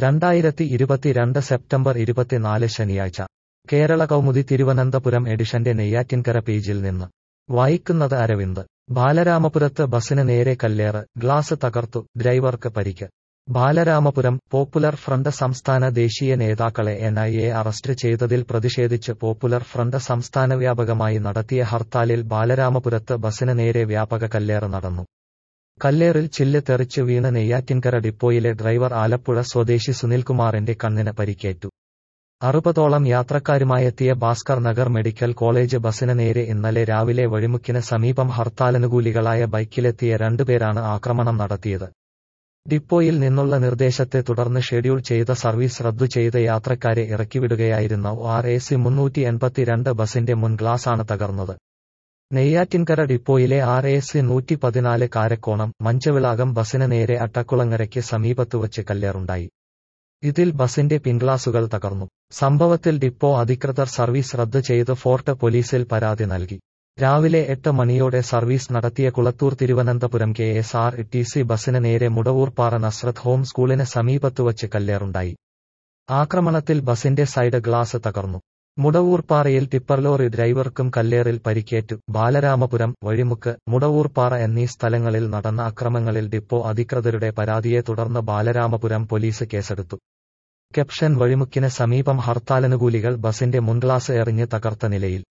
രണ്ടായിരത്തി ഇരുപത്തിരണ്ട് സെപ്റ്റംബർ ഇരുപത്തിനാല് ശനിയാഴ്ച കേരള കൗമുദി തിരുവനന്തപുരം എഡിഷന്റെ നെയ്യാറ്റിൻകര പേജിൽ നിന്ന് വായിക്കുന്നത് അരവിന്ദ് ബാലരാമപുരത്ത് ബസിന് നേരെ കല്ലേറ് ഗ്ലാസ് തകർത്തു ഡ്രൈവർക്ക് പരിക്ക് ബാലരാമപുരം പോപ്പുലർ ഫ്രണ്ട് സംസ്ഥാന ദേശീയ നേതാക്കളെ എൻ ഐ എ അറസ്റ്റ് ചെയ്തതിൽ പ്രതിഷേധിച്ച് പോപ്പുലർ ഫ്രണ്ട് സംസ്ഥാന വ്യാപകമായി നടത്തിയ ഹർത്താലിൽ ബാലരാമപുരത്ത് ബസിന് നേരെ വ്യാപക കല്ലേറ് നടന്നു കല്ലേറിൽ ചില്ല് തെറിച്ച് വീണ് നെയ്യാറ്റിൻകര ഡിപ്പോയിലെ ഡ്രൈവർ ആലപ്പുഴ സ്വദേശി സുനിൽകുമാറിന്റെ കണ്ണിന് പരിക്കേറ്റു അറുപതോളം യാത്രക്കാരുമായെത്തിയ ഭാസ്കർ നഗർ മെഡിക്കൽ കോളേജ് ബസിന് നേരെ ഇന്നലെ രാവിലെ വഴിമുക്കിന് സമീപം ഹർത്താലനുകൂലികളായ ബൈക്കിലെത്തിയ രണ്ടുപേരാണ് ആക്രമണം നടത്തിയത് ഡിപ്പോയിൽ നിന്നുള്ള നിർദ്ദേശത്തെ തുടർന്ന് ഷെഡ്യൂൾ ചെയ്ത സർവീസ് റദ്ദു ചെയ്ത യാത്രക്കാരെ ഇറക്കിവിടുകയായിരുന്ന ആർ എ സി മുന്നൂറ്റി എൺപത്തിരണ്ട് ബസിന്റെ മുൻ ഗ്ലാസാണ് തകർന്നത് നെയ്യാറ്റിൻകര ഡിപ്പോയിലെ ആർ എ സി നൂറ്റി പതിനാല് കാരക്കോണം മഞ്ചവിളാകം ബസിന് നേരെ അട്ടക്കുളങ്ങരയ്ക്ക് സമീപത്തുവച്ച് കല്ലേറുണ്ടായി ഇതിൽ ബസിന്റെ പിൻഗ്ലാസുകൾ തകർന്നു സംഭവത്തിൽ ഡിപ്പോ അധികൃതർ സർവീസ് റദ്ദ് ചെയ്ത് ഫോർട്ട് പോലീസിൽ പരാതി നൽകി രാവിലെ എട്ട് മണിയോടെ സർവീസ് നടത്തിയ Kulathoor Thiruvananthapuram K S R T C ബസിന് നേരെ മുടവൂർപ്പാറ നസ്രത്ത് ഹോം സ്കൂളിന് സമീപത്തുവച്ച് കല്ലേറുണ്ടായി ആക്രമണത്തിൽ ബസിന്റെ സൈഡ് ഗ്ലാസ് തകർന്നു മുടവൂർപ്പാറയിൽ ടിപ്പർ ലോറി ഡ്രൈവർക്കും കല്ലേറിൽ പരിക്കേറ്റു ബാലരാമപുരം വഴിമുക്ക് മുടവൂർപ്പാറ എന്നീ സ്ഥലങ്ങളിൽ നടന്ന അക്രമങ്ങളിൽ ഡിപ്പോ അധികൃതരുടെ പരാതിയെ തുടർന്ന് ബാലരാമപുരം പോലീസ് കേസെടുത്തു കെപ്ഷൻ വഴിമുക്കിന് സമീപം ഹർത്താലനുകൂലികൾ ബസിന്റെ മുൻഗ്ലാസ് എറിഞ്ഞ് തകർത്ത നിലയിൽ